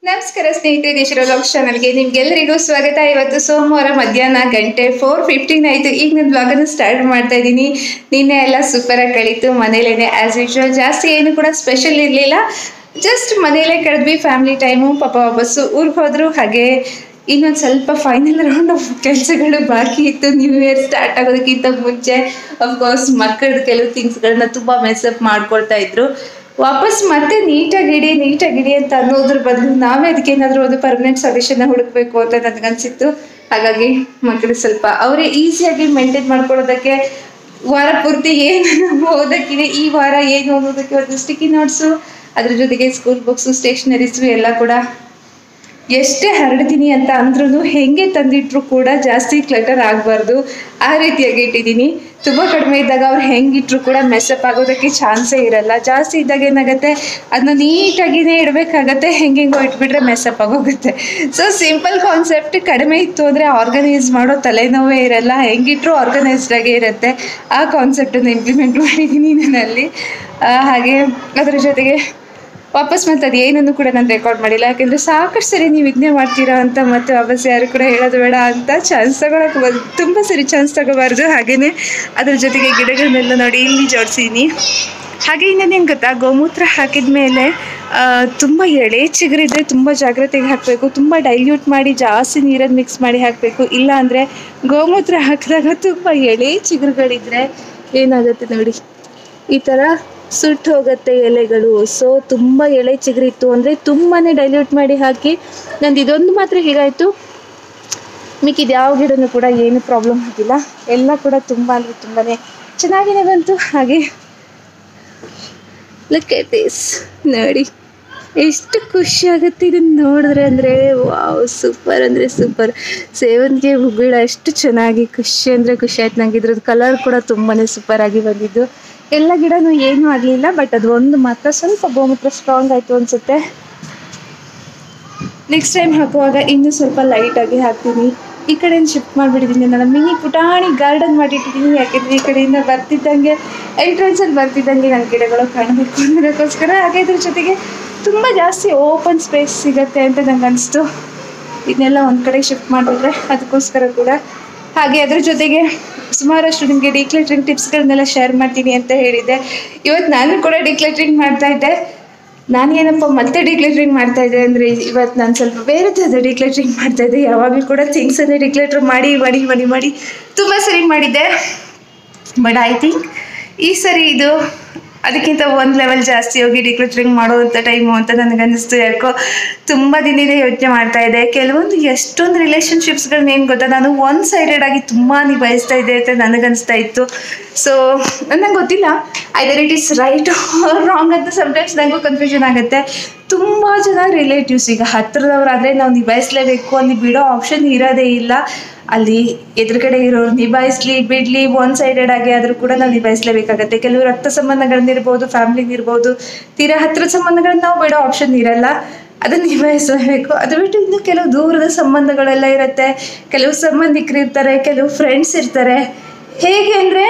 ನಮಸ್ಕಾರ ಸ್ನೇಹಿತರೆ ದೇಶರ ಲಾಗ್ಸ್ ಚಾನಲ್ಗೆ ನಿಮ್ಗೆಲ್ಲರಿಗೂ ಸ್ವಾಗತ ಇವತ್ತು ಸೋಮವಾರ ಮಧ್ಯಾಹ್ನ ಗಂಟೆ ಫೋರ್ ಫಿಫ್ಟೀನ್ ಆಯಿತು ಈಗ ನಾನು ಬ್ಲಾಗನ್ನು ಸ್ಟಾರ್ಟ್ ಮಾಡ್ತಾ ಇದ್ದೀನಿ ನಿನ್ನೆ ಎಲ್ಲ ಸೂಪರಾಗಿ ಕಳೀತು ಮನೇಲೇನೆ ಆ್ಯಸ್ ಯೂಶ್ವಲ್ ಜಾಸ್ತಿ ಏನು ಕೂಡ ಸ್ಪೆಷಲ್ ಇರಲಿಲ್ಲ ಜಸ್ಟ್ ಮನೆಯಲ್ಲೇ ಕಳೆದ್ವಿ ಫ್ಯಾಮಿಲಿ ಟೈಮು ಪಾಪ ವಾಪಸ್ಸು ಊರಿಗೆ ಹೋದ್ರು ಹಾಗೆ ಇನ್ನೊಂದು ಸ್ವಲ್ಪ ಫೈನಲ್ ರೌಂಡ್ ಆಫ್ ಕೆಲಸಗಳು ಬಾಕಿ ಇತ್ತು ನ್ಯೂ ಇಯರ್ ಸ್ಟಾರ್ಟ್ ಆಗೋದಕ್ಕಿಂತ ಮುಂಚೆ ಅಫ್ಕೋರ್ಸ್ ಮಕ್ಕಳದ್ದು ಕೆಲವು ಥಿಂಗ್ಸ್ಗಳನ್ನ ತುಂಬ ಮೆಸಪ್ ಮಾಡ್ಕೊಳ್ತಾ ಇದ್ರು ವಾಪಸ್ ಮತ್ತೆ ನೀಟಾಗಿಡಿ ನೀಟಾಗಿಡಿ ಅಂತ ಅನ್ನೋದ್ರ ಬದಲು ನಾವೇ ಅದಕ್ಕೆ ಏನಾದರೂ ಒಂದು ಪರ್ಮನೆಂಟ್ ಸೊಲ್ಯೂಷನ್ ಹುಡುಕ್ಬೇಕು ಅಂತ ನನಗನ್ಸಿತ್ತು ಹಾಗಾಗಿ ಮಕ್ಕಳು ಸ್ವಲ್ಪ ಅವರೇ ಈಸಿಯಾಗಿ ಮೇಂಟೈನ್ ಮಾಡ್ಕೊಳ್ಳೋದಕ್ಕೆ ವಾರ ಪೂರ್ತಿ ಏನು ಓದಕ್ಕಿದೆ ಈ ವಾರ ಏನು ಓದೋದಕ್ಕೆ ಒಂದು ಸ್ಟಿಕ್ಕಿ ನೋಟ್ಸು ಅದ್ರ ಜೊತೆಗೆ ಸ್ಕೂಲ್ ಬುಕ್ಸು ಸ್ಟೇಷನರೀಸು ಎಲ್ಲ ಕೂಡ ಎಷ್ಟೇ ಹರಡ್ತೀನಿ ಅಂತ ಅಂದ್ರೂ ಹೆಂಗೆ ತಂದಿಟ್ರು ಕೂಡ ಜಾಸ್ತಿ ಕ್ಲಟರ್ ಆಗಬಾರ್ದು ಆ ರೀತಿಯಾಗಿ ಇಟ್ಟಿದ್ದೀನಿ ತುಂಬ ಕಡಿಮೆ ಇದ್ದಾಗ ಅವ್ರು ಹೆಂಗಿಟ್ರು ಕೂಡ ಮೆಸ್ಸಪ್ ಆಗೋದಕ್ಕೆ ಚಾನ್ಸೇ ಇರಲ್ಲ ಜಾಸ್ತಿ ಇದ್ದಾಗ ಏನಾಗುತ್ತೆ ಅದನ್ನ ನೀಟಾಗಿನೇ ಇಡಬೇಕಾಗತ್ತೆ ಹೆಂಗೆಂಗೋ ಇಟ್ಬಿಟ್ರೆ ಮೆಸ್ಸಪ್ ಆಗೋಗುತ್ತೆ ಸೊ ಸಿಂಪಲ್ ಕಾನ್ಸೆಪ್ಟ್ ಕಡಿಮೆ ಇತ್ತು ಅಂದರೆ ಆರ್ಗನೈಸ್ ಮಾಡೋ ತಲೆನೋವೇ ಇರಲ್ಲ ಹೆಂಗಿಟ್ರು ಆರ್ಗನೈಸ್ಡ್ ಆಗೇ ಇರುತ್ತೆ ಆ ಕಾನ್ಸೆಪ್ಟನ್ನು ಇಂಪ್ಲಿಮೆಂಟ್ ಮಾಡಿದ್ದೀನಿ ನಾನಲ್ಲಿ ಆ, ಹಾಗೆ ಅದರ ಜೊತೆಗೆ ವಾಪಸ್ ಮತ್ತೆ ಅದು ಏನನ್ನು ಕೂಡ ನಾನು ರೆಕಾರ್ಡ್ ಮಾಡಿಲ್ಲ ಯಾಕೆಂದರೆ ಸಾಕಷ್ಟು ಸರಿ ನೀವು ಇದನ್ನೇ ಮಾಡ್ತೀರಾ ಅಂತ ಮತ್ತೆ ವಾಪಸ್ ಯಾರು ಕೂಡ ಹೇಳೋದು ಬೇಡ ಅಂತ ಚಾನ್ಸ್ ತಗೊಳಕ್ಕೆ ಬಂದು ತುಂಬ ಸರಿ ಚಾನ್ಸ್ ತಗೋಬಾರ್ದು ಹಾಗೆಯೇ ಅದ್ರ ಜೊತೆಗೆ ಗಿಡಗಳನ್ನೆಲ್ಲ ನೋಡಿ ಇಲ್ಲಿ ಜೋಡಿಸಿದ್ದೀನಿ ಹಾಗೆ ಇನ್ನೇನು ಗೊತ್ತಾ ಗೋಮೂತ್ರ ಹಾಕಿದ ಮೇಲೆ ತುಂಬ ಎಳೆ ಚಿಗುರಿದ್ರೆ ತುಂಬ ಜಾಗ್ರತೆಗೆ ಹಾಕಬೇಕು ತುಂಬ ಡೈಲ್ಯೂಟ್ ಮಾಡಿ ಜಾಸ್ತಿ ನೀರನ್ನು ಮಿಕ್ಸ್ ಮಾಡಿ ಹಾಕಬೇಕು ಇಲ್ಲ ಅಂದರೆ ಗೋಮೂತ್ರ ಹಾಕಿದಾಗ ತುಂಬ ಎಳೆ ಚಿಗುರುಗಳಿದ್ರೆ ಏನಾಗುತ್ತೆ ನೋಡಿ ಈ ಥರ ಸುಟ್ಟು ಹೋಗುತ್ತೆ ಎಲೆಗಳು ಸೊ ತುಂಬ ಎಳೆ ಚಿಗುರಿತ್ತು ಅಂದರೆ ತುಂಬಾ ಡೈಲ್ಯೂಟ್ ಮಾಡಿ ಹಾಕಿ ನಂದು ಇದೊಂದು ಮಾತ್ರ ಹೀಗಾಯಿತು ಮಿಕ್ಕಿದ ಯಾವ ಗಿಡನೂ ಕೂಡ ಏನು ಪ್ರಾಬ್ಲಮ್ ಆಗಿಲ್ಲ ಎಲ್ಲ ಕೂಡ ತುಂಬ ಅಂದರೆ ತುಂಬಾ ಚೆನ್ನಾಗಿನೇ ಬಂತು ಹಾಗೆ ಲುಕ್ ಎಟ್ ದಿಸ್ ನೋಡಿ ಎಷ್ಟು ಖುಷಿ ಆಗುತ್ತೆ ಇದನ್ನು ನೋಡಿದ್ರೆ ಅಂದರೆ ವಾವ್ ಸೂಪರ್ ಅಂದರೆ ಸೂಪರ್ ಸೇವಂತಿಗೆ ಹೂಗಿಡ ಎಷ್ಟು ಚೆನ್ನಾಗಿ ಖುಷಿ ಅಂದರೆ ಖುಷಿ ಆಯ್ತು ನಂಗೆ ಇದ್ರದ್ದು ಕಲರ್ ಕೂಡ ತುಂಬಾ ಸೂಪರ್ ಆಗಿ ಬಂದಿದ್ದು ಎಲ್ಲ ಗಿಡನೂ ಏನೂ ಆಗಲಿಲ್ಲ ಬಟ್ ಅದು ಒಂದು ಮಾತ್ರ ಸ್ವಲ್ಪ ಗೋಮೂತ್ರ ಸ್ಟ್ರಾಂಗ್ ಆಯಿತು ಅನಿಸುತ್ತೆ ನೆಕ್ಸ್ಟ್ ಟೈಮ್ ಹಾಕುವಾಗ ಇನ್ನೂ ಸ್ವಲ್ಪ ಲೈಟಾಗಿ ಹಾಕ್ತೀನಿ ಈ ಕಡೆಯಿಂದ ಶಿಫ್ಟ್ ಮಾಡಿಬಿಟ್ಟಿದ್ದೀನಿ ನಾನು ಮಿನಿ ಪುಟಾಣಿ ಗಾರ್ಡನ್ ಮಾಡಿಟ್ಟಿದ್ದೀನಿ ಯಾಕೆಂದರೆ ಈ ಕಡೆಯಿಂದ ಬರ್ತಿದ್ದಂಗೆ ಎಂಟ್ರೆನ್ಸಲ್ಲಿ ಬರ್ತಿದ್ದಂಗೆ ನನ್ನ ಗಿಡಗಳು ಕಾಣಬೇಕು ಅನ್ನೋದಕ್ಕೋಸ್ಕರ ಹಾಗೆ ಇದ್ರ ಜೊತೆಗೆ ತುಂಬ ಜಾಸ್ತಿ ಓಪನ್ ಸ್ಪೇಸ್ ಸಿಗತ್ತೆ ಅಂತ ನಂಗೆ ಅನಿಸ್ತು ಇದನ್ನೆಲ್ಲ ಒಂದು ಕಡೆ ಶಿಫ್ಟ್ ಮಾಡಿಬಿಟ್ರೆ ಅದಕ್ಕೋಸ್ಕರ ಕೂಡ ಹಾಗೆ ಅದ್ರ ಜೊತೆಗೆ ಸುಮಾರಷ್ಟು ನಿಮಗೆ ಡಿಕ್ಲೆಟ್ರಿಂಗ್ ಟಿಪ್ಸ್ಗಳನ್ನೆಲ್ಲ ಶೇರ್ ಮಾಡ್ತೀನಿ ಅಂತ ಹೇಳಿದ್ದೆ ಇವತ್ತು ನಾನು ಕೂಡ ಡಿಕ್ಲೆಟ್ರಿಂಗ್ ಮಾಡ್ತಾ ಇದ್ದೆ ನಾನು ಏನಪ್ಪ ಮತ್ತೆ ಡಿಕ್ಲೇಟ್ರಿಂಗ್ ಮಾಡ್ತಾ ಇದ್ದೆ ಅಂದರೆ ಇವತ್ತು ನಾನು ಸ್ವಲ್ಪ ಬೇರೆ ಥರದ ಡಿಕ್ಲೇಟ್ರಿಂಗ್ ಮಾಡ್ತಾ ಇದ್ದೆ ಯಾವಾಗಲೂ ಕೂಡ ಥಿಂಗ್ಸನ್ನೇ ಡಿಕ್ಲೇಟ್ರ್ ಮಾಡಿ ಮಾಡಿ ಮಾಡಿ ಮಾಡಿ ತುಂಬ ಸರಿ ಮಾಡಿದ್ದೆ ಬಟ್ ಐ ಥಿಂಕ್ ಈ ಸರಿ ಇದು ಅದಕ್ಕಿಂತ ಒಂದು ಲೆವೆಲ್ ಜಾಸ್ತಿ ಹೋಗಿ ಡಿಕ್ಲೇಟ್ರಿಂಗ್ ಮಾಡೋವಂಥ ಟೈಮು ಅಂತ ನನಗನ್ನಿಸ್ತು ಯಾಕೋ ತುಂಬ ದಿನದಿಂದ ಯೋಚನೆ ಮಾಡ್ತಾ ಇದ್ದೆ ಕೆಲವೊಂದು ಎಷ್ಟೊಂದು ರಿಲೇಷನ್ಶಿಪ್ಸ್ಗಳನ್ನ ಏನು ಗೊತ್ತಾ ನಾನು ಒನ್ ಸೈಡೆಡ್ ಆಗಿ ತುಂಬ ನಿಭಾಯಿಸ್ತಾ ಇದ್ದೆ ಅಂತ ನನಗನ್ನಿಸ್ತಾ ಇತ್ತು ಸೊ ನನಗೆ ಗೊತ್ತಿಲ್ಲ either it is right wrong ಅಂತ ಸಮ್ಟೈಮ್ಸ್ ನನಗೂ ಕನ್ಫ್ಯೂಷನ್ ಆಗುತ್ತೆ ತುಂಬ ಜನ ರಿಲೇಟಿವ್ಸ್ ಈಗ ಹತ್ತಿರದವರಾದರೆ ನಾವು ನಿಭಾಯಿಸಲೇಬೇಕು ಅಲ್ಲಿ ಬಿಡೋ ಆಪ್ಷನ್ ಇರೋದೇ ಇಲ್ಲ ಅಲ್ಲಿ ಎದುರುಗಡೆ ಇರೋರು ನಿಭಾಯಿಸ್ಲಿ ಬಿಡಲಿ ಒನ್ ಸೈಡೆಡ್ ಆಗಿ ಆದರೂ ಕೂಡ ನಾವು ನಿಭಾಯಿಸಲೇಬೇಕಾಗತ್ತೆ ಕೆಲವು ರಕ್ತ ಸಂಬಂಧಗಳನ್ನಿರ್ಬೋದು ಫ್ಯಾಮಿಲಿಗಿರ್ಬೋದು ತೀರಾ ಹತ್ತಿರದ ಸಂಬಂಧಗಳನ್ನ ನಾವು ಬಿಡೋ ಆಪ್ಷನ್ ಇರಲ್ಲ ಅದನ್ನು ನಿಭಾಯಿಸಲೇಬೇಕು ಅದು ಬಿಟ್ಟು ಇನ್ನು ಕೆಲವು ದೂರದ ಸಂಬಂಧಗಳೆಲ್ಲ ಇರುತ್ತೆ ಕೆಲವು ಸಂಬಂಧಿಕರು ಇರ್ತಾರೆ ಕೆಲವು ಫ್ರೆಂಡ್ಸ್ ಇರ್ತಾರೆ ಹೇಗೆ ಅಂದರೆ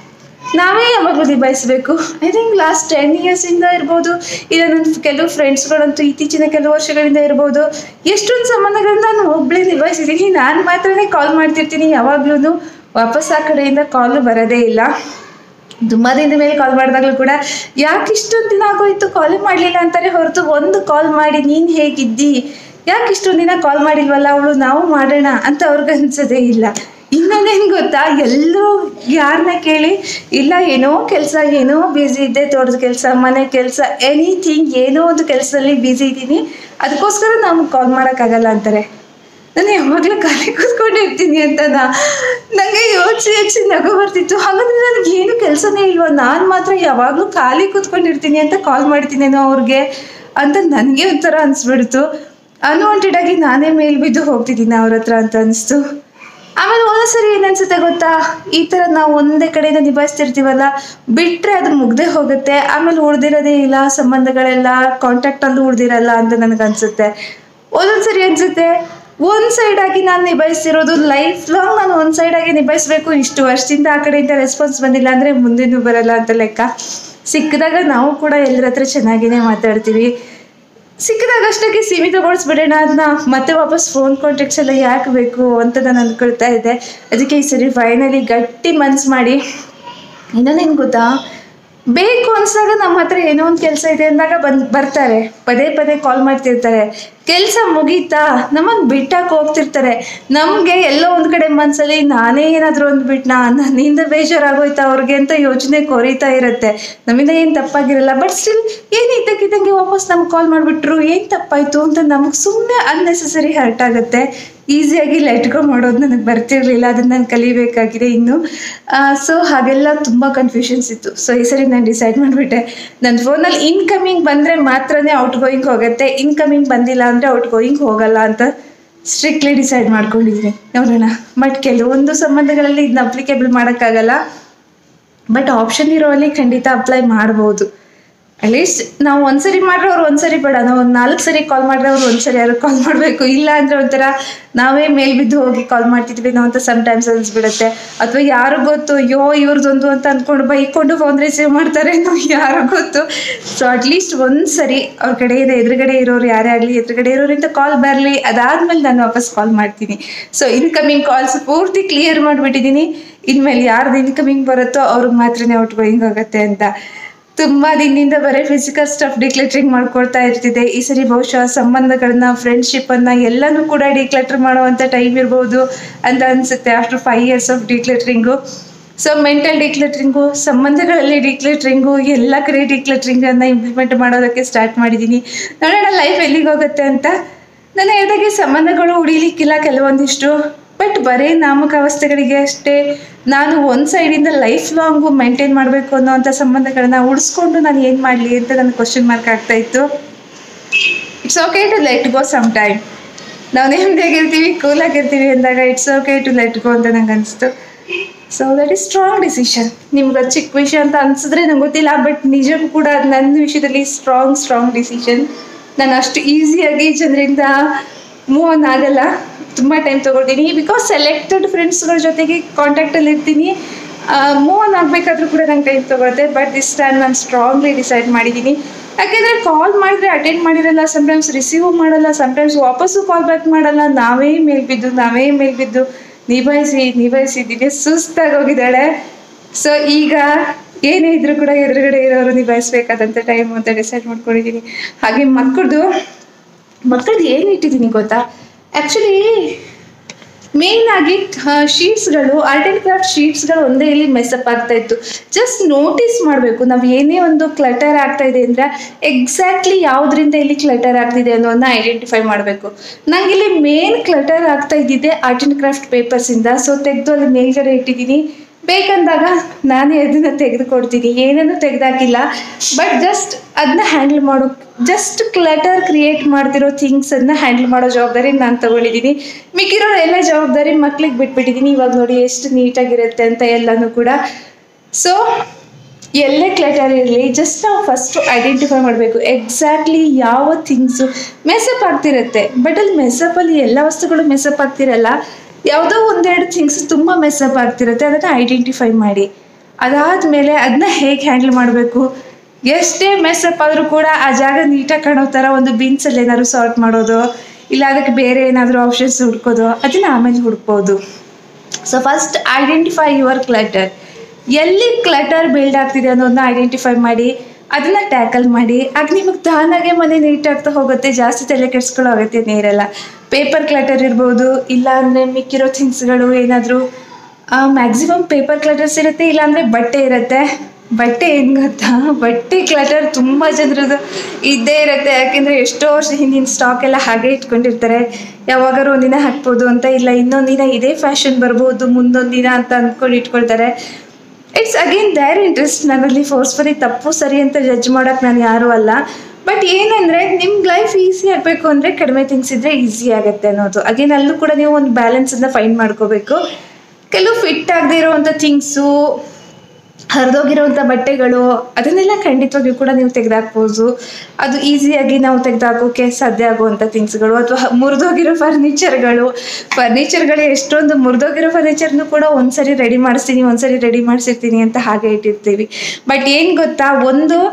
ನಾವೇ ಯಾವಾಗಲೂ ನಿಭಾಯಿಸಬೇಕು ಐ ಥಿಂಕ್ ಲಾಸ್ಟ್ ಟೆನ್ ಇಯರ್ಸಿಂದ ಇರ್ಬೋದು ಇಲ್ಲ ನನ್ನ ಕೆಲವು ಫ್ರೆಂಡ್ಸ್ಗಳಂತೂ ಇತ್ತೀಚಿನ ಕೆಲವು ವರ್ಷಗಳಿಂದ ಇರ್ಬೋದು ಎಷ್ಟೊಂದು ಸಂಬಂಧಗಳನ್ನ ನಾನು ಒಬ್ಬಳೇ ನಿಭಾಯಿಸಿದ್ದೀನಿ ನಾನು ಮಾತ್ರನೇ ಕಾಲ್ ಮಾಡ್ತಿರ್ತೀನಿ ಯಾವಾಗ್ಲೂ ವಾಪಸ್ ಆ ಕಡೆಯಿಂದ ಕಾಲ್ ಬರೋದೇ ಇಲ್ಲ ತುಂಬ ದಿನದ ಮೇಲೆ ಕಾಲ್ ಮಾಡಿದಾಗಲೂ ಕೂಡ ಯಾಕೆ ಇಷ್ಟೊಂದು ದಿನ ಆಗೋಯ್ತು ಕಾಲ್ ಮಾಡಲಿಲ್ಲ ಅಂತಾರೆ ಹೊರತು ಒಂದು ಕಾಲ್ ಮಾಡಿ ನೀನು ಹೇಗಿದ್ದಿ ಯಾಕೆ ಇಷ್ಟೊಂದು ದಿನ ಕಾಲ್ ಮಾಡಿಲ್ವಲ್ಲ ಅವಳು ನಾವು ಮಾಡೋಣ ಅಂತ ಅವ್ರಿಗೆ ಅನ್ಸೋದೇ ಇಲ್ಲ ಇನ್ನೊಂದೇನು ಗೊತ್ತಾ ಎಲ್ಲರೂ ಯಾರನ್ನ ಕೇಳಿ ಇಲ್ಲ ಏನೋ ಕೆಲಸ ಏನೋ ಬ್ಯುಸಿ ಇದ್ದೆ ತೋಟದ ಕೆಲಸ ಮನೆ ಕೆಲಸ ಎನಿಥಿಂಗ್ ಏನೋ ಒಂದು ಕೆಲಸದಲ್ಲಿ ಬ್ಯುಸಿ ಇದ್ದೀನಿ ಅದಕ್ಕೋಸ್ಕರ ನಮ್ಗೆ ಕಾಲ್ ಮಾಡೋಕ್ಕಾಗಲ್ಲ ಅಂತಾರೆ ನಾನು ಯಾವಾಗಲೂ ಖಾಲಿ ಕೂತ್ಕೊಂಡಿರ್ತೀನಿ ಅಂತ ನಾ ನನಗೆ ಯೋಚಿಸಿ ಯೋಚಿಸಿ ನಗು ಬರ್ತಿತ್ತು ಹಾಗಂದ್ರೆ ನನಗೆ ಏನು ಕೆಲಸನೇ ಇಲ್ವಾ ನಾನು ಮಾತ್ರ ಯಾವಾಗಲೂ ಖಾಲಿ ಕೂತ್ಕೊಂಡಿರ್ತೀನಿ ಅಂತ ಕಾಲ್ ಮಾಡ್ತೀನೇನೋ ಅವ್ರಿಗೆ ಅಂತ ನನಗೆ ಒಂಥರ ಅನಿಸ್ಬಿಡ್ತು ಅನ್ವಾಂಟೆಡ್ ಆಗಿ ನಾನೇ ಮೇಲ್ ಬಿದ್ದು ಹೋಗ್ತಿದ್ದೀನಿ ಅವ್ರ ಹತ್ರ ಅಂತ ಅನಿಸ್ತು ಆಮೇಲೆ ಒಂದೊಂದು ಸರಿ ಏನನ್ಸುತ್ತೆ ಗೊತ್ತಾ ಈ ಥರ ನಾವು ಒಂದೇ ಕಡೆಯಿಂದ ನಿಭಾಯಿಸ್ತಿರ್ತೀವಲ್ಲ ಬಿಟ್ಟರೆ ಅದು ಮುಗ್ದೇ ಹೋಗುತ್ತೆ ಆಮೇಲೆ ಉಳ್ದಿರೋದೇ ಇಲ್ಲ ಸಂಬಂಧಗಳೆಲ್ಲ ಕಾಂಟ್ಯಾಕ್ಟಲ್ಲೂ ಉಳ್ದಿರಲ್ಲ ಅಂತ ನನಗನ್ಸುತ್ತೆ ಒಂದೊಂದು ಸರಿ ಅನ್ಸುತ್ತೆ ಒಂದು ಸೈಡ್ ಆಗಿ ನಾನು ನಿಭಾಯಿಸ್ತಿರೋದು ಲೈಫ್ ಲಾಂಗ್ ನಾನು ಒಂದು ಸೈಡ್ ಆಗಿ ನಿಭಾಯಿಸ್ಬೇಕು ಇಷ್ಟು ವರ್ಷದಿಂದ ಆ ಕಡೆಯಿಂದ ರೆಸ್ಪಾನ್ಸ್ ಬಂದಿಲ್ಲ ಅಂದರೆ ಮುಂದೇನು ಬರಲ್ಲ ಅಂತ ಲೆಕ್ಕ ಸಿಕ್ಕಿದಾಗ ನಾವು ಕೂಡ ಎಲ್ಲರ ಹತ್ರ ಚೆನ್ನಾಗಿನೇ ಮಾತಾಡ್ತೀವಿ ಸಿಕ್ಕಿದಾಗ ಅಷ್ಟಕ್ಕೆ ಸೀಮಿತಗೊಳಿಸ್ಬಿಡೋಣ ಅದನ್ನ ಮತ್ತೆ ವಾಪಸ್ ಫೋನ್ ಕಾಂಟ್ಯಾಕ್ಟ್ಸ್ ಎಲ್ಲ ಯಾಕೆ ಬೇಕು ಅಂತ ನಾನು ಅಂದ್ಕೊಳ್ತಾ ಇದ್ದೆ ಅದಕ್ಕೆ ಈ ಸರಿ ಫೈನಲಿ ಗಟ್ಟಿ ಮನ್ಸು ಮಾಡಿ ಇನ್ನೊಂದೇನು ಗೊತ್ತಾ ಬೇಕು ಅನ್ಸಾಗ ನಮ್ಮ ಹತ್ರ ಏನೋ ಒಂದು ಕೆಲಸ ಇದೆ ಅಂದಾಗ ಬಂದ್ ಬರ್ತಾರೆ ಪದೇ ಪದೇ ಕಾಲ್ ಮಾಡ್ತಿರ್ತಾರೆ ಕೆಲಸ ಮುಗೀತಾ ನಮಗೆ ಬಿಟ್ಟಾಕ್ ಹೋಗ್ತಿರ್ತಾರೆ ನಮಗೆ ಎಲ್ಲೋ ಒಂದು ಕಡೆ ಮನ್ಸಲ್ಲಿ ನಾನೇ ಏನಾದರೂ ಒಂದು ಬಿಟ್ನಾ ನನ್ನಿಂದ ಬೇಜಾರಾಗೋಯ್ತಾ ಅವ್ರಿಗೆ ಅಂತ ಯೋಚನೆ ಕೊರೀತಾ ಇರುತ್ತೆ ನಮ್ಮಿಂದ ಏನು ತಪ್ಪಾಗಿರಲ್ಲ ಬಟ್ ಸ್ಟಿಲ್ ಏನು ಇದ್ದಕ್ಕಿದ್ದಂಗೆ ವಾಪಸ್ ನಮ್ಗೆ ಕಾಲ್ ಮಾಡಿಬಿಟ್ರು ಏನು ತಪ್ಪಾಯಿತು ಅಂತ ನಮಗೆ ಸುಮ್ಮನೆ ಅನ್ನೆಸೆಸರಿ ಹರ್ಟ್ ಆಗುತ್ತೆ ಈಸಿಯಾಗಿ ಲೆಟ್ಗೋ ಮಾಡೋದು ನನಗೆ ಬರ್ತಿರ್ಲಿಲ್ಲ ಅದನ್ನ ನಾನು ಕಲಿಬೇಕಾಗಿದೆ ಇನ್ನು ಸೊ ಹಾಗೆಲ್ಲ ತುಂಬ ಕನ್ಫ್ಯೂಷನ್ಸ್ ಇತ್ತು ಸೊ ಈ ಸರಿ ನಾನು ಡಿಸೈಡ್ ಮಾಡಿಬಿಟ್ಟೆ ನನ್ನ ಫೋನಲ್ಲಿ ಇನ್ಕಮಿಂಗ್ ಬಂದರೆ ಮಾತ್ರನೇ ಔಟ್ ಗೋಯಿಂಗ್ ಹೋಗುತ್ತೆ ಇನ್ಕಮಿಂಗ್ ಬಂದಿಲ್ಲ ಅಂದರೆ ಔಟ್ ಗೋಯಿಂಗ್ ಹೋಗಲ್ಲ ಅಂತ ಸ್ಟ್ರಿಕ್ಟ್ಲಿ ಡಿಸೈಡ್ ಮಾಡ್ಕೊಂಡಿದ್ದೀನಿ ನೋಡೋಣ ಬಟ್ ಕೆಲವೊಂದು ಸಂಬಂಧಗಳಲ್ಲಿ ಇದನ್ನ ಅಪ್ಲಿಕೇಬಲ್ ಮಾಡೋಕ್ಕಾಗಲ್ಲ ಬಟ್ ಆಪ್ಷನ್ ಇರೋಲ್ಲಿ ಖಂಡಿತ ಅಪ್ಲೈ ಮಾಡ್ಬೋದು ಅಟ್ಲೀಸ್ಟ್ ನಾವು ಒಂದ್ಸರಿ ಮಾಡ್ರೆ ಅವ್ರು ಒಂದ್ಸರಿ ಬೇಡ ನಾವು ಒಂದು ನಾಲ್ಕು ಸರಿ ಕಾಲ್ ಮಾಡಿದ್ರೆ ಅವ್ರು ಒಂದ್ಸರಿ ಯಾರು ಕಾಲ್ ಮಾಡಬೇಕು ಇಲ್ಲ ಅಂದರೆ ಒಂಥರ ನಾವೇ ಮೇಲ್ ಬಿದ್ದು ಹೋಗಿ ಕಾಲ್ ಮಾಡ್ತಿದ್ವಿ ನಾವು ಅಂತ ಸಮ್ಟೈಮ್ಸ್ ಅನ್ಸ್ಬಿಡುತ್ತೆ ಅಥವಾ ಯಾರು ಗೊತ್ತು ಅಯ್ಯೋ ಇವ್ರದ್ದೊಂದು ಅಂತ ಅಂದ್ಕೊಂಡು ಬೈಕೊಂಡು ಫೋನ್ ರಿಸೀವ್ ಮಾಡ್ತಾರೆ ನಾವು ಯಾರು ಗೊತ್ತು ಸೊ ಅಟ್ಲೀಸ್ಟ್ ಒಂದು ಸರಿ ಅವ್ರ ಕಡೆಯಿಂದ ಎದುರುಗಡೆ ಇರೋರು ಯಾರೇ ಆಗಲಿ ಎದುರುಗಡೆ ಇರೋರಿಂದ ಕಾಲ್ ಬರಲಿ ಅದಾದ್ಮೇಲೆ ನಾನು ವಾಪಸ್ ಕಾಲ್ ಮಾಡ್ತೀನಿ ಸೊ ಇನ್ಕಮಿಂಗ್ ಕಾಲ್ಸ್ ಪೂರ್ತಿ ಕ್ಲಿಯರ್ ಮಾಡಿಬಿಟ್ಟಿದ್ದೀನಿ ಇನ್ಮೇಲೆ ಯಾರ್ದು ಇನ್ಕಮಿಂಗ್ ಬರುತ್ತೋ ಅವ್ರಿಗೆ ಮಾತ್ರನೇ ಔಟ್ ಗೋಯಿಂಗ್ ಆಗುತ್ತೆ ಅಂತ ತುಂಬಾ ದಿನದಿಂದ ಬರೀ ಫಿಸಿಕಲ್ ಸ್ಟಫ್ ಡಿಕ್ಲೆಟ್ರಿಂಗ್ ಮಾಡ್ಕೊಳ್ತಾ ಇರ್ತಿದೆ ಈ ಸರಿ ಬಹುಶಃ ಸಂಬಂಧಗಳನ್ನ ಫ್ರೆಂಡ್ಶಿಪ್ ಅನ್ನ ಎಲ್ಲನೂ ಕೂಡ ಡಿಕ್ಲೆಟರ್ ಮಾಡುವಂತ ಟೈಮ್ ಇರ್ಬೋದು ಅಂತ ಅನ್ಸುತ್ತೆ after five years of decluttering so mental decluttering ಸಂಬಂಧಗಳಲ್ಲಿ ಡಿಕ್ಲೆಟ್ರಿಂಗು ಎಲ್ಲ ಕಡೆ ಡಿಕ್ಲೆಟ್ರಿಂಗ್ ಅನ್ನ ಇಂಪ್ಲಿಮೆಂಟ್ ಮಾಡೋದಕ್ಕೆ ಸ್ಟಾರ್ಟ್ ಮಾಡಿದ್ದೀನಿ ನೋಡೋಣ ಲೈಫ್ ಎಲ್ಲಿಗೆ ಹೋಗುತ್ತೆ ಅಂತ ನಾನು ಹೇಳಿದಾಗೆ ಸಂಬಂಧಗಳು ಉಳಿಲಿಕ್ಕಿಲ್ಲ ಕೆಲವೊಂದಿಷ್ಟು ಬಟ್ ಬರೀ ನಾಮಕಾವಸ್ಥೆಗಳಿಗೆ ಅಷ್ಟೇ ನಾನು ಒಂದು ಸೈಡಿಂದ ಲೈಫ್ ಲಾಂಗು ಮೇಂಟೈನ್ ಮಾಡಬೇಕು ಅನ್ನೋವಂಥ ಸಂಬಂಧಗಳನ್ನ ಉಳಿಸ್ಕೊಂಡು ನಾನು ಏನು ಮಾಡಲಿ ಅಂತ ನನಗೆ ಕ್ವಶನ್ ಮಾರ್ಕ್ ಆಗ್ತಾ ಇತ್ತು it's okay to let go some time ನಾವು ನೆಮ್ಮದಿಯಾಗಿರ್ತೀವಿ ಕೂಲಾಗಿರ್ತೀವಿ ಅಂದಾಗ it's okay to let go ಅಂತ ನಂಗೆ ಅನಿಸ್ತು so that is strong decision ನಿಮ್ಗೆ ಅದು ಚಿಕ್ಕ ವಿಷಯ ಅಂತ ಅನ್ಸಿದ್ರೆ ನಂಗೆ ಗೊತ್ತಿಲ್ಲ ಬಟ್ ನಿಜಕ್ಕೂ ಕೂಡ ಅದು ನನ್ನ ವಿಷಯದಲ್ಲಿ ಸ್ಟ್ರಾಂಗ್ ಸ್ಟ್ರಾಂಗ್ ಡಿಸಿಷನ್ ನಾನು ಅಷ್ಟು ಈಸಿಯಾಗಿ ಜನರಿಂದ ಮೂವ್ ಆನ್ ಆಗಲ್ಲ ತುಂಬ ಟೈಮ್ ತೊಗೊಳ್ತೀನಿ ಬಿಕಾಸ್ ಸೆಲೆಕ್ಟೆಡ್ ಫ್ರೆಂಡ್ಸ್ಗಳ ಜೊತೆಗೆ ಕಾಂಟ್ಯಾಕ್ಟಲ್ಲಿ ಇರ್ತೀನಿ ಮೂವ್ ಆನ್ ಆಗಬೇಕಾದ್ರೂ ಕೂಡ ನಂಗೆ ಟೈಮ್ ತೊಗೊಳುತ್ತೆ ಬಟ್ ದಿಸ್ ಟೈಮ್ ನಾನು ಸ್ಟ್ರಾಂಗ್ಲಿ ಡಿಸೈಡ್ ಮಾಡಿದ್ದೀನಿ ಯಾಕೆಂದರೆ ಕಾಲ್ ಮಾಡಿದ್ರೆ ಅಟೆಂಡ್ ಮಾಡಿರಲ್ಲ ಸಮ್ಟೈಮ್ಸ್ ರಿಸೀವ್ ಮಾಡಲ್ಲ ಸಮ್ಟೈಮ್ಸ್ ವಾಪಸ್ಸು ಕಾಲ್ ಬ್ಯಾಕ್ ಮಾಡಲ್ಲ ನಾವೇ ಮೇಲ್ ಬಿದ್ದು ನಾವೇ ಮೇಲ್ ಬಿದ್ದು ನಿಭಾಯಿಸಿ ನಿಭಾಯಿಸಿ ದಿನೇ ಸುಸ್ತಾಗಿ ಹೋಗಿದ್ದಾಳೆ ಸೊ ಈಗ ಏನೇ ಇದ್ರೂ ಕೂಡ ಎದುರುಗಡೆ ಇರೋರು ನಿಭಾಯಿಸ್ಬೇಕಾದಂಥ ಟೈಮ್ ಅಂತ ಡಿಸೈಡ್ ಮಾಡ್ಕೊಂಡಿದ್ದೀನಿ ಹಾಗೆ ಮಕ್ಕಳದು ಮಕ್ಕಳದ್ದು ಏನು ಇಟ್ಟಿದ್ದೀನಿ ಗೊತ್ತಾ ಆ್ಯಕ್ಚುಲಿ ಮೇನ್ ಆಗಿ ಶೀಟ್ಸ್ಗಳು ಆರ್ಟ್ ಆ್ಯಂಡ್ ಕ್ರಾಫ್ಟ್ ಶೀಟ್ಸ್ಗಳು ಒಂದೇ ಇಲ್ಲಿ ಮೆಸಪ್ ಆಗ್ತಾ ಇತ್ತು ಜಸ್ಟ್ ನೋಟಿಸ್ ಮಾಡಬೇಕು ನಾವು ಏನೇ ಒಂದು ಕ್ಲಟರ್ ಆಗ್ತಾ ಇದೆ ಅಂದರೆ ಎಕ್ಸಾಕ್ಟ್ಲಿ ಯಾವುದರಿಂದ ಇಲ್ಲಿ ಕ್ಲಟರ್ ಆಗ್ತಿದೆ ಅನ್ನೋದನ್ನ ಐಡೆಂಟಿಫೈ ಮಾಡಬೇಕು ನಂಗೆ ಇಲ್ಲಿ ಮೇನ್ ಕ್ಲಟರ್ ಆಗ್ತಾ ಇದ್ದಿದ್ದೆ ಆರ್ಟ್ ಆ್ಯಂಡ್ ಕ್ರಾಫ್ಟ್ ಪೇಪರ್ಸಿಂದ ಸೊ ತೆಗೆದು ಅಲ್ಲಿ ಮೇಲ್ಗಡೆ ಇಟ್ಟಿದ್ದೀನಿ ಬೇಕಂದಾಗ ನಾನೇ ಅದನ್ನ ತೆಗೆದುಕೊಡ್ತೀನಿ ಏನನ್ನು ತೆಗೆದಾಕಿಲ್ಲ ಬಟ್ ಜಸ್ಟ್ ಅದನ್ನ ಹ್ಯಾಂಡಲ್ ಮಾಡೋ ಜಸ್ಟ್ ಕ್ಲಟರ್ ಕ್ರಿಯೇಟ್ ಮಾಡ್ತಿರೋ ಥಿಂಗ್ಸನ್ನು ಹ್ಯಾಂಡಲ್ ಮಾಡೋ ಜವಾಬ್ದಾರಿ ನಾನು ತಗೊಂಡಿದ್ದೀನಿ ಮಿಕ್ಕಿರೋ ಎಲ್ಲ ಜವಾಬ್ದಾರಿ ಮಕ್ಳಿಗೆ ಬಿಟ್ಬಿಟ್ಟಿದ್ದೀನಿ ಇವಾಗ ನೋಡಿ ಎಷ್ಟು ನೀಟಾಗಿರುತ್ತೆ ಅಂತ ಎಲ್ಲನೂ ಕೂಡ ಸೊ ಎಲ್ಲೇ ಕ್ಲಟರ್ ಇರಲಿ ಜಸ್ಟ್ ನಾವು ಫಸ್ಟ್ ಐಡೆಂಟಿಫೈ ಮಾಡಬೇಕು ಎಕ್ಸಾಕ್ಟ್ಲಿ ಯಾವ ಥಿಂಗ್ಸು ಮೆಸಪ್ ಆಗ್ತಿರುತ್ತೆ ಬಟ್ ಅಲ್ಲಿ ಮೆಸಪ್ಪಲ್ಲಿ ಎಲ್ಲ ವಸ್ತುಗಳು ಮೆಸಪ್ ಆಗ್ತಿರಲ್ಲ ಯಾವುದೋ ಒಂದೆರಡು ಥಿಂಗ್ಸ್ ತುಂಬ ಮೆಸಪ್ ಆಗ್ತಿರುತ್ತೆ ಅದನ್ನು ಐಡೆಂಟಿಫೈ ಮಾಡಿ ಅದಾದಮೇಲೆ ಅದನ್ನ ಹೇಗೆ ಹ್ಯಾಂಡಲ್ ಮಾಡಬೇಕು ಎಷ್ಟೇ ಮೆಸಪ್ ಆದರೂ ಕೂಡ ಆ ಜಾಗ ನೀಟಾಗಿ ಕಾಣೋ ಥರ ಒಂದು ಬೀನ್ಸಲ್ಲಿ ಏನಾದ್ರು ಸಾರ್ಟ್ ಮಾಡೋದು ಇಲ್ಲ ಅದಕ್ಕೆ ಬೇರೆ ಏನಾದರೂ ಆಪ್ಷನ್ಸ್ ಹುಡ್ಕೋದು ಅದನ್ನು ಆಮೇಲೆ ಹುಡ್ಬೋದು so first identify your clutter ಎಲ್ಲಿ ಕ್ಲಟರ್ ಬಿಲ್ಡ್ ಆಗ್ತಿದೆ ಅನ್ನೋದನ್ನ ಐಡೆಂಟಿಫೈ ಮಾಡಿ ಅದನ್ನ ಟ್ಯಾಕಲ್ ಮಾಡಿ ಆಗ ನಿಮಗೆ ತಾನಾಗೆ ಮನೆ ನೀಟ್ ಆಗ್ತಾ ಹೋಗುತ್ತೆ ಜಾಸ್ತಿ ತಲೆ ಕೆಡಿಸ್ಕೊಳ್ಳೋ ಅಗತ್ಯನೇ ಇರಲ್ಲ ಪೇಪರ್ ಕ್ಲಟರ್ ಇರ್ಬೋದು ಇಲ್ಲ ಅಂದರೆ ಮಿಕ್ಕಿರೋ ಥಿಂಗ್ಸ್ಗಳು ಏನಾದರೂ ಮ್ಯಾಕ್ಸಿಮಮ್ ಪೇಪರ್ ಕ್ಲಟರ್ಸ್ ಇರುತ್ತೆ ಇಲ್ಲಾಂದರೆ ಬಟ್ಟೆ ಇರುತ್ತೆ ಬಟ್ಟೆ ಏನು ಗೊತ್ತಾ ಬಟ್ಟೆ ಕ್ಲಟರ್ ತುಂಬ ಜನರದು ಇದ್ದೇ ಇರುತ್ತೆ ಯಾಕೆಂದರೆ ಎಷ್ಟೋ ವರ್ಷ ಹಿಂದಿನ ಸ್ಟಾಕ್ ಎಲ್ಲ ಹಾಗೆ ಇಟ್ಕೊಂಡಿರ್ತಾರೆ ಯಾವಾಗಾರು ಒಂದಿನ ಹಾಕ್ಬೋದು ಅಂತ ಇಲ್ಲ ಇನ್ನೊಂದು ದಿನ ಇದೇ ಫ್ಯಾಷನ್ ಬರ್ಬೋದು ಮುಂದೊಂದು ದಿನ ಅಂತ ಅಂದ್ಕೊಂಡು ಇಟ್ಕೊಳ್ತಾರೆ ಇಟ್ಸ್ ಅಗೇನ್ ದೇರ್ ಇಂಟ್ರೆಸ್ಟ್ ನನ್ನಲ್ಲಿ ಫೋರ್ಸ್ಫುಲಿ ತಪ್ಪು ಸರಿ ಅಂತ ಜಡ್ಜ್ ಮಾಡೋಕ್ಕೆ ನಾನು ಯಾರೂ ಅಲ್ಲ ಬಟ್ ಏನಂದರೆ ನಿಮ್ಗೆ ಲೈಫ್ ಈಸಿ ಆಗಬೇಕು ಅಂದರೆ ಕಡಿಮೆ ಥಿಂಗ್ಸ್ ಇದ್ದರೆ ಈಸಿ ಆಗುತ್ತೆ ಅನ್ನೋದು ಅಗೇನ್ ಅಲ್ಲೂ ಕೂಡ ನೀವು ಒಂದು ಬ್ಯಾಲೆನ್ಸನ್ನು ಫೈಂಡ್ ಮಾಡ್ಕೋಬೇಕು ಕೆಲವು ಫಿಟ್ ಆಗದೆ ಇರೋವಂಥ ಥಿಂಗ್ಸು ಹರಿದೋಗಿರೋವಂಥ ಬಟ್ಟೆಗಳು ಅದನ್ನೆಲ್ಲ ಖಂಡಿತವಾಗಿಯೂ ಕೂಡ ನೀವು ತೆಗೆದಾಕ್ಬೋದು ಅದು ಈಸಿಯಾಗಿ ನಾವು ತೆಗೆದಾಕೋಕ್ಕೆ ಸಾಧ್ಯ ಆಗುವಂಥ ಥಿಂಗ್ಸ್ಗಳು ಅಥವಾ ಮುರಿದೋಗಿರೋ ಫರ್ನಿಚರ್ಗಳು ಫರ್ನಿಚರ್ಗಳು ಎಷ್ಟೊಂದು ಮುರಿದೋಗಿರೋ ಫರ್ನಿಚರ್ನು ಕೂಡ ಒಂದ್ಸರಿ ರೆಡಿ ಮಾಡಿಸ್ತೀನಿ ಒಂದ್ಸರಿ ರೆಡಿ ಮಾಡಿಸಿರ್ತೀನಿ ಅಂತ ಹಾಗೆ ಇಟ್ಟಿರ್ತೀವಿ ಬಟ್ ಏನು ಗೊತ್ತಾ ಒಂದು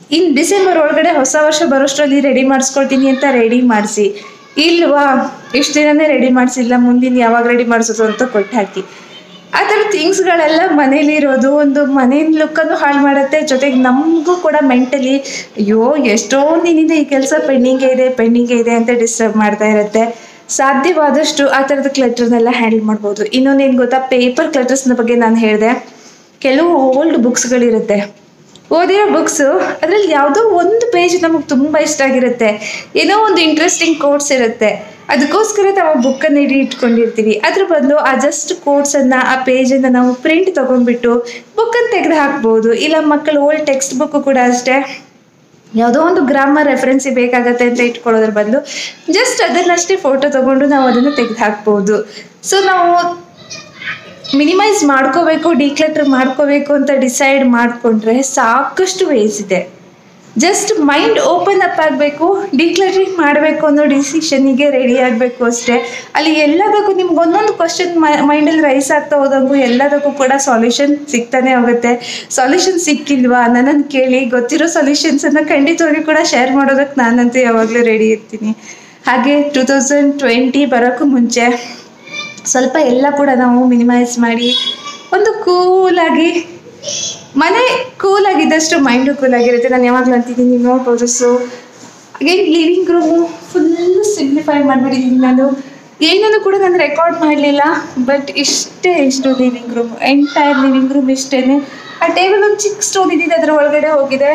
ಇನ್ನು ಡಿಸೆಂಬರ್ ಒಳಗಡೆ ಹೊಸ ವರ್ಷ ಬರೋಷ್ಟರಲ್ಲಿ ರೆಡಿ ಮಾಡಿಸ್ಕೊಳ್ತೀನಿ ಅಂತ ರೆಡಿ ಮಾಡಿಸಿ ಇಲ್ವಾ ಇಷ್ಟು ದಿನನೇ ರೆಡಿ ಮಾಡಿಸಿಲ್ಲ ಮುಂದಿನ ಯಾವಾಗ ರೆಡಿ ಮಾಡಿಸೋದು ಅಂತ ಕೊಟ್ಟು ಹಾಕಿ ಆ ಥರ ಥಿಂಗ್ಸ್ಗಳೆಲ್ಲ ಮನೇಲಿರೋದು ಒಂದು ಮನೆ ಲುಕ್ಕನ್ನು ಹಾಳು ಮಾಡುತ್ತೆ ಜೊತೆಗೆ ನಮಗೂ ಕೂಡ ಮೆಂಟಲಿ ಅಯ್ಯೋ ಎಷ್ಟೊಂದು ದಿನದಿಂದ ಈ ಕೆಲಸ ಪೆಂಡಿಂಗೇ ಇದೆ ಪೆಂಡಿಂಗೇ ಇದೆ ಅಂತ ಡಿಸ್ಟರ್ಬ್ ಮಾಡ್ತಾ ಇರುತ್ತೆ ಸಾಧ್ಯವಾದಷ್ಟು ಆ ಥರದ ಕ್ಲಟರ್ನೆಲ್ಲ ಹ್ಯಾಂಡಲ್ ಮಾಡ್ಬೋದು ಇನ್ನೊಂದೇನು ಗೊತ್ತಾ ಪೇಪರ್ ಕ್ಲಟರ್ಸ್ನ ಬಗ್ಗೆ ನಾನು ಹೇಳಿದೆ ಕೆಲವು ಓಲ್ಡ್ ಬುಕ್ಸ್ಗಳಿರುತ್ತೆ ಓದಿರೋ ಬುಕ್ಸು ಅದರಲ್ಲಿ ಯಾವುದೋ ಒಂದು ಪೇಜ್ ನಮಗೆ ತುಂಬ ಇಷ್ಟ ಆಗಿರುತ್ತೆ ಏನೋ ಒಂದು ಇಂಟ್ರೆಸ್ಟಿಂಗ್ ಕೋರ್ಸ್ ಇರುತ್ತೆ ಅದಕ್ಕೋಸ್ಕರ ನಾವು ಆ ಬುಕ್ಕನ್ನು ಇಡೀ ಇಟ್ಕೊಂಡಿರ್ತೀವಿ ಅದ್ರ ಬದಲು ಆ ಜಸ್ಟ್ ಕೋರ್ಸನ್ನು ಆ ಪೇಜನ್ನು ನಾವು ಪ್ರಿಂಟ್ ತೊಗೊಂಡ್ಬಿಟ್ಟು ಬುಕ್ಕನ್ನು ತೆಗೆದು ಹಾಕ್ಬೋದು ಇಲ್ಲ ಮಕ್ಕಳು ಓಲ್ಡ್ ಟೆಕ್ಸ್ಟ್ ಬುಕ್ಕು ಕೂಡ ಅಷ್ಟೇ ಯಾವುದೋ ಒಂದು ಗ್ರಾಮರ್ ರೆಫರೆನ್ಸಿಗೆ ಬೇಕಾಗತ್ತೆ ಅಂತ ಇಟ್ಕೊಳ್ಳೋದ್ರ ಬದಲು ಜಸ್ಟ್ ಅದನ್ನಷ್ಟೇ ಫೋಟೋ ತೊಗೊಂಡು ನಾವು ಅದನ್ನು ತೆಗೆದು ಹಾಕ್ಬೋದು ಸೊ ನಾವು ಮಿನಿಮೈಸ್ ಮಾಡ್ಕೋಬೇಕು ಡಿಕ್ಲಟರ್ ಮಾಡ್ಕೋಬೇಕು ಅಂತ ಡಿಸೈಡ್ ಮಾಡಿಕೊಂಡ್ರೆ ಸಾಕಷ್ಟು ವೇಸ್ ಇದೆ ಜಸ್ಟ್ ಮೈಂಡ್ ಓಪನ್ ಅಪ್ ಆಗಬೇಕು ಡಿಕ್ಲರಿಂಗ್ ಮಾಡಬೇಕು ಅನ್ನೋ ಡಿಸಿಷನಿಗೆ ರೆಡಿ ಆಗಬೇಕು ಅಷ್ಟೇ ಅಲ್ಲಿ ಎಲ್ಲದಕ್ಕೂ ನಿಮ್ಗೆ ಒಂದೊಂದು ಕ್ವಶನ್ ಮೈಂಡಲ್ಲಿ ರೈಸ್ ಆಗ್ತಾ ಹೋದಂಗೂ ಎಲ್ಲದಕ್ಕೂ ಕೂಡ ಸಾಲ್ಯೂಷನ್ ಸಿಗ್ತಾನೆ ಹೋಗುತ್ತೆ ಸಾಲ್ಯೂಷನ್ ಸಿಕ್ಕಿಲ್ವಾ ನನ್ನನ್ನು ಕೇಳಿ ಗೊತ್ತಿರೋ ಸೊಲ್ಯೂಷನ್ಸನ್ನು ಖಂಡಿತವಾಗಿ ಕೂಡ ಶೇರ್ ಮಾಡೋದಕ್ಕೆ ನಾನಂತೂ ಯಾವಾಗಲೂ ರೆಡಿ ಇರ್ತೀನಿ ಹಾಗೆ ಟೂ ತೌಸಂಡ್ ಟ್ವೆಂಟಿ ಬರೋಕ್ಕೂ ಮುಂಚೆ ಸ್ವಲ್ಪ ಎಲ್ಲ ಕೂಡ ನಾವು ಮಿನಿಮೈಸ್ ಮಾಡಿ ಒಂದು ಕೂಲಾಗಿ ಮನೆ ಕೂಲಾಗಿದ್ದಷ್ಟು ಮೈಂಡು ಕೂಲಾಗಿರುತ್ತೆ ನಾನು ಯಾವಾಗಲೂ ಅಂತಿದ್ದೀನಿ ನೀವು ನೋಡ್ಬೋದು so again living room full simplify ಮಾಡಿಬಿಟ್ಟಿದ್ದೀನಿ ನಾನು ಏನನ್ನು ಕೂಡ ನಾನು ರೆಕಾರ್ಡ್ ಮಾಡಲಿಲ್ಲ ಬಟ್ ಇಷ್ಟೇ ಇಷ್ಟು living room entire living room ಇಷ್ಟೇ ಆ ಟೇಬಲ್ ಒಂದು ಚಿಕ್ಕ ಸ್ಟೋನ್ ಇದ್ದಿದೆ ಅದರ ಒಳಗಡೆ ಹೋಗಿದೆ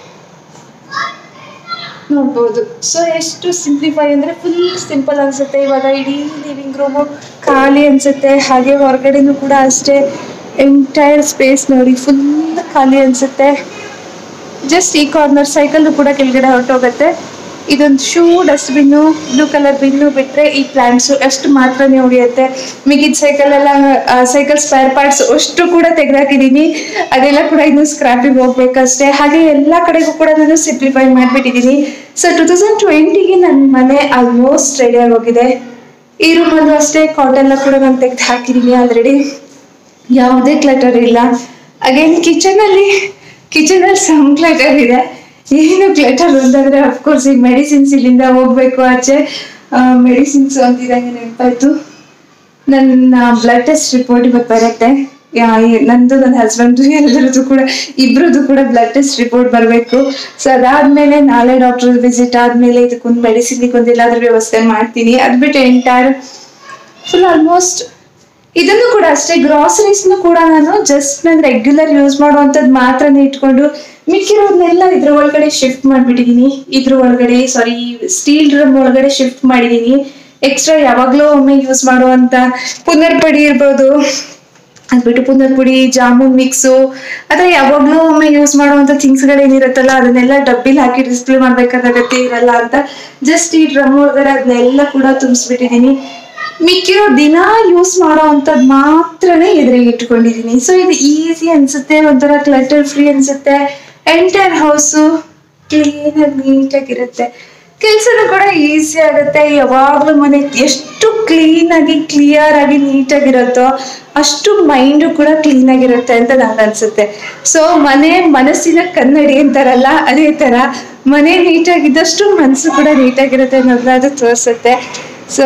ನೋಡ್ಬೋದು ಸೊ ಎಷ್ಟು ಸಿಂಪ್ಲಿಫೈ ಅಂದರೆ ಫುಲ್ ಸಿಂಪಲ್ ಅನಿಸುತ್ತೆ ಇವಾಗ ಇಡೀ ಲಿವಿಂಗ್ ರೂಮು ಖಾಲಿ ಅನಿಸುತ್ತೆ ಹಾಗೆ ಹೊರಗಡೆನೂ ಕೂಡ ಅಷ್ಟೇ ಎಂಟೈರ್ ಸ್ಪೇಸ್ ನೋಡಿ ಫುಲ್ ಖಾಲಿ ಅನಿಸುತ್ತೆ ಜಸ್ಟ್ ಈ ಕಾರ್ನರ್ ಸೈಕಲ್ ಕೂಡ ಕೆಳಗಡೆ ಹೊರಟೋಗುತ್ತೆ ಇದೊಂದು shoe dustbin blue colour bin ಬಿಟ್ಟರೆ ಈ ಪ್ಲಾಂಟ್ಸು ಅಷ್ಟು ಮಾತ್ರನೇ ಉಳಿಯುತ್ತೆ ಮಿಗಿದ ಸೈಕಲ್ ಎಲ್ಲ ಸೈಕಲ್ ಸ್ಪೇರ್ ಪಾರ್ಟ್ಸ್ ಅಷ್ಟು ಕೂಡ ತೆಗೆದಾಕಿದ್ದೀನಿ ಅದೆಲ್ಲ ಕೂಡ ಇನ್ನು ಸ್ಕ್ರಾಪಿಗೆ ಹೋಗ್ಬೇಕಷ್ಟೇ ಹಾಗೆ ಎಲ್ಲ ಕಡೆಗೂ ಕೂಡ ನಾನು ಸಿಂಪ್ಲಿಫೈ ಮಾಡಿಬಿಟ್ಟಿದ್ದೀನಿ ಸೊ ಟೂ ತೌಸಂಡ್ ಟ್ವೆಂಟಿಗೆ ನನ್ನ ಮನೆ ಆಲ್ಮೋಸ್ಟ್ ರೆಡಿ ಆಗೋಗಿದೆ ಈ ರೂಮಲ್ಲೂ ಅಷ್ಟೇ ಕಾಟೆಲ್ಲ ಕೂಡ ನಾನು ತೆಗೆದು ಹಾಕಿದ್ದೀನಿ ಆಲ್ರೆಡಿ ಯಾವುದೇ ಕ್ಲಟರ್ ಇಲ್ಲ ಅಗೇನ್ ಕಿಚನಲ್ಲಿ ಕಿಚನಲ್ಲಿ ಸಮ್ ಕ್ಲಟರ್ ಇದೆ ಏನು ಕ್ಲಟರ್ ಅಂತಂದ್ರೆ ಅಫ್ಕೋರ್ಸ್ ಈ ಮೆಡಿಸಿನ್ಸ್ ಇಲ್ಲಿಂದ ಹೋಗ್ಬೇಕು ಆಚೆ ಮೆಡಿಸಿನ್ಸ್ ಅಂತಿದಂಗೆ ನೆನಪಾಯ್ತು ನನ್ನ ಬ್ಲಡ್ ಟೆಸ್ಟ್ ರಿಪೋರ್ಟ್ ಇವತ್ತು ಬರುತ್ತೆ ಯಾ- ಈ- ನಂದು ನನ್ನ ಹಸ್ಬೆಂಡ್ದು ಎಲ್ಲರದ್ದು ಕೂಡ ಇಬ್ರದ್ದು ಕೂಡ ಬ್ಲಡ್ ಟೆಸ್ಟ್ ರಿಪೋರ್ಟ್ ಬರಬೇಕು ಸೊ ಅದಾದ್ಮೇಲೆ ನಾಳೆ ಡಾಕ್ಟರ್ ವಿಸಿಟ್ ಆದ್ಮೇಲೆ ಇದಕ್ಕೊಂದು ಮೆಡಿಸಿನ್ಗೆ ಒಂದು ಎಲ್ಲಾದ್ರೂ ವ್ಯವಸ್ಥೆ ಮಾಡ್ತೀನಿ ಅದು ಬಿಟ್ಟು ಎಂಟೈರ್ ಫುಲ್ ಆಲ್ಮೋಸ್ಟ್ ಇದನ್ನು ಕೂಡ ಅಷ್ಟೇ ಗ್ರಾಸರೀಸ್ನು ಕೂಡ ನಾನು ಜಸ್ಟ್ ನಾನು ರೆಗ್ಯುಲರ್ ಯೂಸ್ ಮಾಡುವಂಥದ್ದು ಮಾತ್ರನೇ ಇಟ್ಕೊಂಡು ಮಿಕ್ಕಿರೋದನ್ನೆಲ್ಲ ಇದ್ರ ಒಳಗಡೆ ಶಿಫ್ಟ್ ಮಾಡಿಬಿಟ್ಟಿದ್ದೀನಿ ಇದ್ರ ಒಳಗಡೆ ಸಾರಿ ಸ್ಟೀಲ್ ಡ್ರಮ್ ಒಳಗಡೆ ಶಿಫ್ಟ್ ಮಾಡಿದ್ದೀನಿ ಎಕ್ಸ್ಟ್ರಾ ಯಾವಾಗಲೂ ಒಮ್ಮೆ ಯೂಸ್ ಮಾಡುವಂಥ ಪುನರ್ಪಡಿ ಇರ್ಬೋದು ಅದ್ಬಿಟ್ಟು ಪುನರ್ ಪುಡಿ ಜಾಮೂನ್ ಮಿಕ್ಸು ಅಥವಾ ಯಾವಾಗಲೂ ಒಮ್ಮೆ ಯೂಸ್ ಮಾಡುವಂಥ ಥಿಂಗ್ಸ್ಗಳೇನಿರುತ್ತಲ್ಲ ಅದನ್ನೆಲ್ಲ ಡಬ್ಬಿಲಿ ಹಾಕಿ ಡಿಸ್ಪ್ಲೇ ಮಾಡ್ಬೇಕಾದ ಅಗತ್ಯ ಇರಲ್ಲ ಅಂತ ಜಸ್ಟ್ ಈ ಡ್ರಮ್ ಒಳಗಡೆ ಅದನ್ನೆಲ್ಲ ಕೂಡ ತುಂಬಿಸ್ಬಿಟ್ಟಿದ್ದೀನಿ ಮಿಕ್ಕಿರೋ ದಿನ ಯೂಸ್ ಮಾಡೋ ಅಂಥದ್ದು ಮಾತ್ರನೇ ಎದುರಿಗೆ ಇಟ್ಕೊಂಡಿದ್ದೀನಿ ಸೊ ಇದು ಈಸಿ ಅನ್ಸುತ್ತೆ ಒಂಥರ ಕ್ಲಟರ್ ಫ್ರೀ ಅನ್ಸುತ್ತೆ ಎಂಟೈರ್ ಹೌಸು ಕ್ಲೀನಾಗಿ ನೀಟಾಗಿರುತ್ತೆ ಕೆಲಸನೂ ಕೂಡ ಈಸಿ ಆಗುತ್ತೆ ಯಾವಾಗಲೂ ಮನೆ ಎಷ್ಟು ಕ್ಲೀನಾಗಿ ಕ್ಲಿಯರ್ ಆಗಿ ನೀಟಾಗಿರುತ್ತೋ ಅಷ್ಟು ಮೈಂಡು ಕೂಡ ಕ್ಲೀನ್ ಆಗಿರುತ್ತೆ ಅಂತ ನಂಗೆ ಅನ್ಸುತ್ತೆ ಸೊ ಮನೆ ಮನಸ್ಸಿನ ಕನ್ನಡಿ ಅಂತಾರಲ್ಲ ಅದೇ ಥರ ಮನೆ ನೀಟಾಗಿದ್ದಷ್ಟು ಮನಸ್ಸು ಕೂಡ ನೀಟಾಗಿರುತ್ತೆ ಅನ್ನೋದನ್ನ ಅದು ತೋರಿಸುತ್ತೆ ಸೊ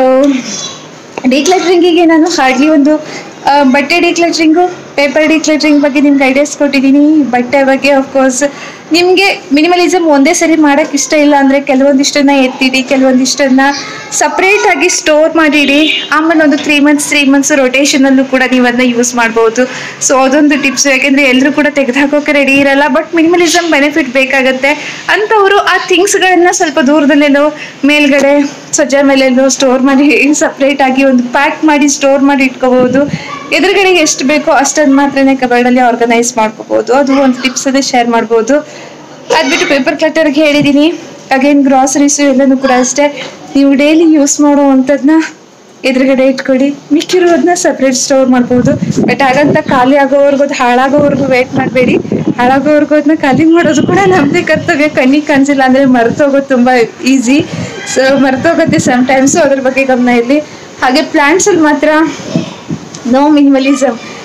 ಡಿಕ್ಲಟ್ರಿಂಗಿಗೆ ನಾನು ಹಾರ್ಡ್ಲಿ ಒಂದು ಆ, ಬಟ್ಟೆ ಡಿಕ್ಲಟ್ರಿಂಗು ಪೇಪರ್ ಡಿಕ್ಲಟ್ರಿಂಗ್ ಬಗ್ಗೆ ನಿಮ್ಗೆ ಐಡಿಯಾಸ್ ಕೊಟ್ಟಿದ್ದೀನಿ ಬಟ್ಟೆ ಬಗ್ಗೆ ಅಫ್ಕೋರ್ಸ್ ನಿಮಗೆ ಮಿನಿಮಲಿಸಮ್ ಒಂದೇ ಸರಿ ಮಾಡೋಕ್ಕೆ ಇಷ್ಟ ಇಲ್ಲ ಅಂದರೆ ಕೆಲವೊಂದಿಷ್ಟನ್ನ ಎತ್ತಿಡಿ ಕೆಲವೊಂದಿಷ್ಟನ್ನ ಸಪ್ರೇಟ್ ಆಗಿ ಸ್ಟೋರ್ ಮಾಡಿಡಿ ಆಮೇಲೆ ಒಂದು ತ್ರೀ ಮಂತ್ಸ್ ತ್ರೀ ಮಂತ್ಸ್ ರೊಟೇಷನಲ್ಲೂ ಕೂಡ ನೀವು ಅದನ್ನ ಯೂಸ್ ಮಾಡ್ಬೋದು ಸೊ ಅದೊಂದು ಟಿಪ್ಸ್ ಯಾಕೆಂದರೆ ಎಲ್ಲರೂ ಕೂಡ ತೆಗೆದುಹಾಕೋಕೆ ರೆಡಿ ಇರಲ್ಲ ಬಟ್ ಮಿನಿಮಲಿಸಮ್ ಬೆನಿಫಿಟ್ ಬೇಕಾಗುತ್ತೆ ಅಂಥವರು ಆ ಥಿಂಗ್ಸ್ಗಳನ್ನ ಸ್ವಲ್ಪ ದೂರದಲ್ಲೆಲ್ಲೋ ಮೇಲ್ಗಡೆ ಸಜ್ಜೆ ಮೇಲೆಲ್ಲೋ ಸ್ಟೋರ್ ಮಾಡಿ ಸಪ್ರೇಟ್ ಆಗಿ ಒಂದು ಪ್ಯಾಕ್ ಮಾಡಿ ಸ್ಟೋರ್ ಮಾಡಿ ಇಟ್ಕೋಬಹುದು ಎದುರುಗಡೆಗೆ ಎಷ್ಟು ಬೇಕೋ ಅಷ್ಟನ್ನು ಮಾತ್ರನೇ ಕಬರ್ಡಲ್ಲಿ ಆರ್ಗನೈಸ್ ಮಾಡ್ಕೋಬಹುದು ಅದು ಒಂದು ಟಿಪ್ಸ್ ಅದೇ ಶೇರ್ ಮಾಡ್ಬೋದು ಅದ್ಬಿಟ್ಟು ಪೇಪರ್ ಕ್ಲಟರ್ಗೆ ಹೇಳಿದ್ದೀನಿ ಅಗೇನ್ ಗ್ರಾಸರೀಸು ಎಲ್ಲನೂ ಕೂಡ ಅಷ್ಟೇ ನೀವು ಡೈಲಿ ಯೂಸ್ ಮಾಡುವಂಥದ್ದನ್ನ ಎದುರುಗಡೆ ಇಟ್ಕೊಳ್ಳಿ ಮಿಕ್ಕಿರೋದನ್ನ ಸಪ್ರೇಟ್ ಸ್ಟೋರ್ ಮಾಡ್ಬೋದು ಬಟ್ ಹಾಗಂತ ಖಾಲಿ ಆಗೋವರೆಗೂ ಅದು ಹಾಳಾಗೋವರೆಗೂ ವೇಟ್ ಮಾಡಬೇಡಿ ಹಾಳಾಗೋವರೆಗೂ ಅದನ್ನ ಖಾಲಿ ಮಾಡೋದು ಕೂಡ ನಮ್ಮದೇ ಕರ್ತವ್ಯ ಕಣ್ಣಿಗೆ ಕಾಣಿಸಿಲ್ಲ ಅಂದರೆ ಮರ್ತೋಗೋದು ತುಂಬ ಈಸಿ ಸೊ ಮರ್ತೋಗುತ್ತೆ ಸಮ್ಟೈಮ್ಸು ಅದ್ರ ಬಗ್ಗೆ ಗಮನ ಇರಲಿ ಹಾಗೆ ಪ್ಲಾಂಟ್ಸಲ್ಲಿ ಮಾತ್ರ ನೋ ಮಿನಿಮಲಿಸಮ್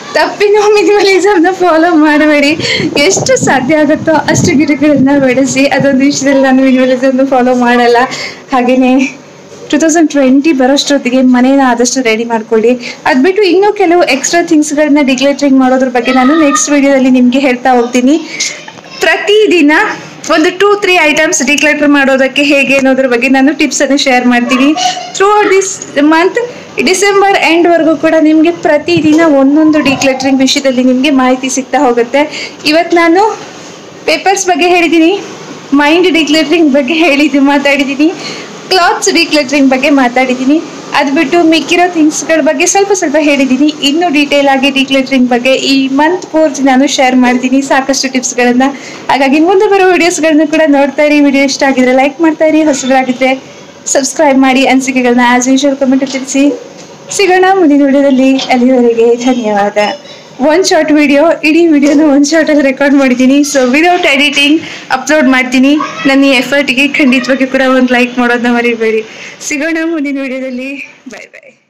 ತಪ್ಪಿನ ಮಿನಿಮಲಿಸಮ್ನ ಫಾಲೋ ಮಾಡಬೇಡಿ ಎಷ್ಟು ಸಾಧ್ಯ ಆಗುತ್ತೋ ಅಷ್ಟು ಗಿಡಗಳನ್ನ ಬೆಳೆಸಿ ಅದೊಂದು ವಿಷಯದಲ್ಲಿ ನಾನು ಮಿನಿಮಲಿಸಮ್ನ ಫಾಲೋ ಮಾಡಲ್ಲ ಹಾಗೆಯೇ ಟೂ ತೌಸಂಡ್ ಟ್ವೆಂಟಿ ಬರೋಷ್ಟೊತ್ತಿಗೆ ಮನೇನ ಆದಷ್ಟು ರೆಡಿ ಮಾಡ್ಕೊಳ್ಳಿ ಅದು ಬಿಟ್ಟು ಇನ್ನೂ ಕೆಲವು ಎಕ್ಸ್ಟ್ರಾ ಥಿಂಗ್ಸ್ಗಳನ್ನ ಡಿಕ್ಲೇಟ್ರಿಂಗ್ ಮಾಡೋದ್ರ ಬಗ್ಗೆ ನಾನು ನೆಕ್ಸ್ಟ್ ವಿಡಿಯೋದಲ್ಲಿ ನಿಮಗೆ ಹೇಳ್ತಾ ಹೋಗ್ತೀನಿ ಪ್ರತಿದಿನ ಒಂದು ಟೂ ತ್ರೀ ಐಟಮ್ಸ್ ಡಿಕ್ಲೇಟರ್ ಮಾಡೋದಕ್ಕೆ ಹೇಗೆ ಅನ್ನೋದ್ರ ಬಗ್ಗೆ ನಾನು ಟಿಪ್ಸ್ ಅನ್ನು ಶೇರ್ ಮಾಡ್ತೀನಿ throughout this month December ಎಂಡ್ವರೆಗೂ ಕೂಡ ನಿಮಗೆ ಪ್ರತಿದಿನ ಒಂದೊಂದು ಡಿಕ್ಲೇಟ್ರಿಂಗ್ ವಿಷಯದಲ್ಲಿ ನಿಮಗೆ ಮಾಹಿತಿ ಸಿಗ್ತಾ ಹೋಗುತ್ತೆ ಇವತ್ತು ನಾನು ಪೇಪರ್ಸ್ ಬಗ್ಗೆ ಹೇಳಿದ್ದೀನಿ ಮೈಂಡ್ ಡಿಕ್ಲೇಟ್ರಿಂಗ್ ಬಗ್ಗೆ ಹೇಳಿದ್ದು ಮಾತಾಡಿದ್ದೀನಿ ಕ್ಲಾತ್ಸ್ ಡಿಕ್ಲೇಟ್ರಿಂಗ್ ಬಗ್ಗೆ ಮಾತಾಡಿದ್ದೀನಿ ಅದು ಬಿಟ್ಟು ಮಿಕ್ಕಿರೋ ಥಿಂಗ್ಸ್ಗಳ ಬಗ್ಗೆ ಸ್ವಲ್ಪ ಸ್ವಲ್ಪ ಹೇಳಿದ್ದೀನಿ ಇನ್ನೂ ಡೀಟೇಲ್ ಆಗಿ ಡಿಕ್ಲೇಟ್ರಿಂಗ್ ಬಗ್ಗೆ ಈ ಮಂತ್ ಪೂರ್ತಿ ನಾನು ಶೇರ್ ಮಾಡ್ತೀನಿ ಸಾಕಷ್ಟು ಟಿಪ್ಸ್ಗಳನ್ನು ಹಾಗಾಗಿ ಮುಂದೆ ಬರೋ ವಿಡಿಯೋಸ್ಗಳನ್ನು ಕೂಡ ನೋಡ್ತಾ ಇರಿ ವಿಡಿಯೋ ಇಷ್ಟ ಆಗಿದ್ರೆ ಲೈಕ್ ಮಾಡ್ತಾ ಇರಿ ಹೊಸಬರಾಗಿದ್ರೆ ಸಬ್ಸ್ಕ್ರೈಬ್ ಮಾಡಿ ಅನಿಸಿಕೆಗಳನ್ನ ಆಸ್ ಯೂಶುವಲ್ ಕಮೆಂಟ್ ತಿಳಿಸಿ ಸಿಗೋಣ ಮುಂದಿನ ವಿಡಿಯೋದಲ್ಲಿ ಅಲ್ಲಿವರೆಗೆ ಧನ್ಯವಾದ ಒನ್ ಶಾರ್ಟ್ ವಿಡಿಯೋ ಇಡೀ ವಿಡಿಯೋನ ಒಂದು ಶಾರ್ಟಲ್ಲಿ ರೆಕಾರ್ಡ್ ಮಾಡಿದ್ದೀನಿ ಸೊ ವಿದೌಟ್ ಎಡಿಟಿಂಗ್ ಅಪ್ಲೋಡ್ ಮಾಡ್ತೀನಿ ನನ್ನ ಈ ಎಫರ್ಟ್ಗೆ ಖಂಡಿತವಾಗಿ ಕೂಡ ಒಂದು ಲೈಕ್ ಮಾಡೋದನ್ನ ಮರಿಬೇಡಿ ಸಿಗೋಣ ಮುಂದಿನ ವಿಡಿಯೋದಲ್ಲಿ ಬಾಯ್ ಬಾಯ್